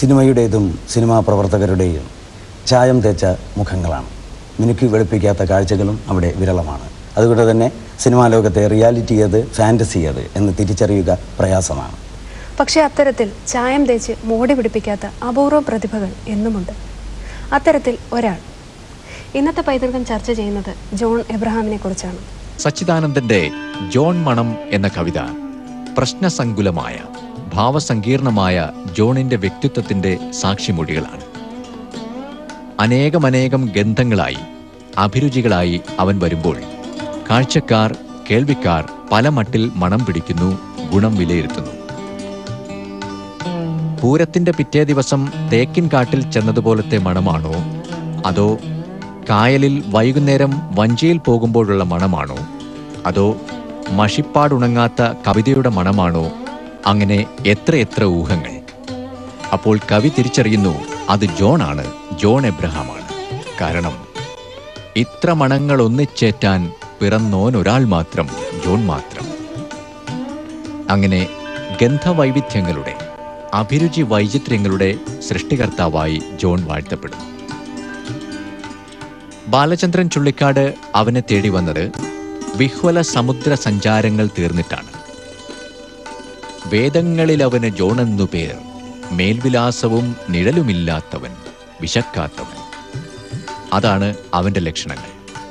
സിനിമയുടേതും cinema പ്രവർത്തകരുടെയും ചായം തേച്ച മുഖങ്ങളാണ് മിനുക്കി വെളുപ്പിക്കാത്ത കാഴ്ചകളും അവിടെ വിരളമാണ് അതുകൊണ്ട് തന്നെ സിനിമാ ലോകത്തെ റിയാലിറ്റി ഏത് ഫാൻറ്റസി ഏത് എന്ന് തിരിച്ചറിയുക പ്രയാസമാണ് പക്ഷേ അത്തരത്തിൽ ചായം തേച്ച് മോടി പിടിപ്പിക്കാത്ത അപൂർവ പ്രതിഭകൾ എന്നുമുണ്ട് അത്തരത്തിൽ ഒരാൾ ഇന്നത്തെ പൈതൃകം ചർച്ച ചെയ്യുന്നത് ജോൺ എബ്രഹാമിനെ കുറിച്ചാണ് സച്ചിദാനന്ദന്റെ ജോൺ മണം എന്ന കവിത പ്രശ്നസങ്കുലമായ ഭാവസങ്കീർണമായ ജോണിന്റെ വ്യക്തിത്വത്തിന്റെ സാക്ഷിമൊഴികളാണ് അനേകമനേകം ഗന്ധങ്ങളായി അഭിരുചികളായി അവൻ വരുമ്പോൾ കാഴ്ചക്കാർ കേൾവിക്കാർ പല മട്ടിൽ മണം പിടിക്കുന്നു ഗുണം വിലയിരുത്തുന്നു പൂരത്തിന്റെ പിറ്റേ ദിവസം തേക്കിൻ കാട്ടിൽ ചെന്നതുപോലത്തെ മണമാണോ അതോ കായലിൽ വൈകുന്നേരം വഞ്ചിയിൽ പോകുമ്പോഴുള്ള മണമാണോ അതോ മഷിപ്പാടുണങ്ങാത്ത കവിതയുടെ മണമാണോ അങ്ങനെ എത്രയെത്ര ഊഹങ്ങൾ അപ്പോൾ കവി തിരിച്ചറിയുന്നു അത് ജോണാണ് ജോൺ എബ്രഹാമാണ് കാരണം ഇത്ര മണങ്ങൾ ഒന്നിച്ചേറ്റാൻ പിറന്നോൻ ഒരാൾ മാത്രം ജോൺ മാത്രം അങ്ങനെ ഗന്ധവൈവിധ്യങ്ങളുടെ അഭിരുചി വൈചിത്ര്യങ്ങളുടെ സൃഷ്ടികർത്താവായി ജോൺ വാഴ്ത്തപ്പെടുന്നു ബാലചന്ദ്രൻ ചുള്ളിക്കാട് അവനെ തേടി വന്നത് വിഹ്വല സമുദ്ര സഞ്ചാരങ്ങൾ തീർന്നിട്ടാണ് വേദങ്ങളിൽ അവന് ജോണെന്നു പേർ മേൽവിലാസവും നിഴലുമില്ലാത്തവൻ വിശക്കാത്തവൻ അതാണ് അവന്റെ ലക്ഷണങ്ങൾ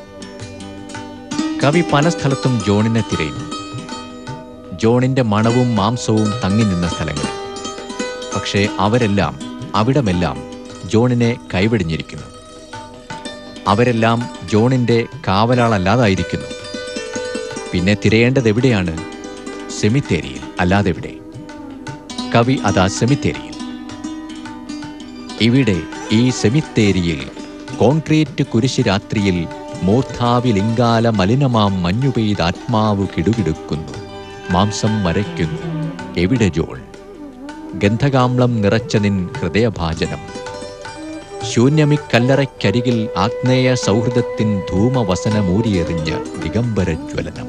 കവി പല സ്ഥലത്തും ജോണിനെ തിരയുന്നു ജോണിന്റെ മണവും മാംസവും തങ്ങി നിന്ന സ്ഥലങ്ങളിൽ പക്ഷേ അവരെല്ലാം അവിടമെല്ലാം ജോണിനെ കൈവെടിഞ്ഞിരിക്കുന്നു അവരെല്ലാം ജോണിന്റെ കാവലാളല്ലാതായിരിക്കുന്നു പിന്നെ തിരയേണ്ടത് എവിടെയാണ് സെമിത്തേരിയിൽ അല്ലാതെ എവിടെ കവി അതാ സെമിത്തേരിയിൽ ഇവിടെ ഈ സെമിത്തേരിയിൽ കോൺക്രീറ്റ് കുരിശ് രാത്രിയിൽ മൂർധാവിലിംഗാല മലിനമാം മഞ്ഞു പെയ്ത് ആത്മാവ് കിടുകിടുക്കുന്നു മാംസം മരയ്ക്കുന്നു എവിടെ ജോൾ ഗന്ധകാമ്ലം നിറച്ച നിൻ ഹൃദയഭാജനം ശൂന്യമിക്കല്ലറയ്ക്കരികിൽ ആഗ്നേയ സൗഹൃദത്തിൻ ധൂമവസനമൂരിയെറിഞ്ഞ ദിഗംബരജ്വലനം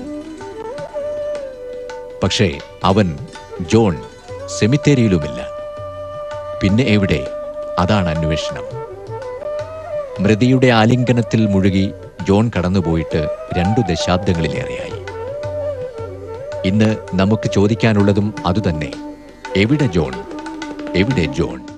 പക്ഷേ അവൻ ജോൺ സെമിത്തേരിയിലുമില്ല പിന്നെ എവിടെ അതാണ് അന്വേഷണം മൃതിയുടെ ആലിംഗനത്തിൽ മുഴുകി ജോൺ കടന്നുപോയിട്ട് രണ്ടു ദശാബ്ദങ്ങളിലേറെയായി ഇന്ന് നമുക്ക് ചോദിക്കാനുള്ളതും അതുതന്നെ എവിടെ ജോൺ എവിടെ ജോൺ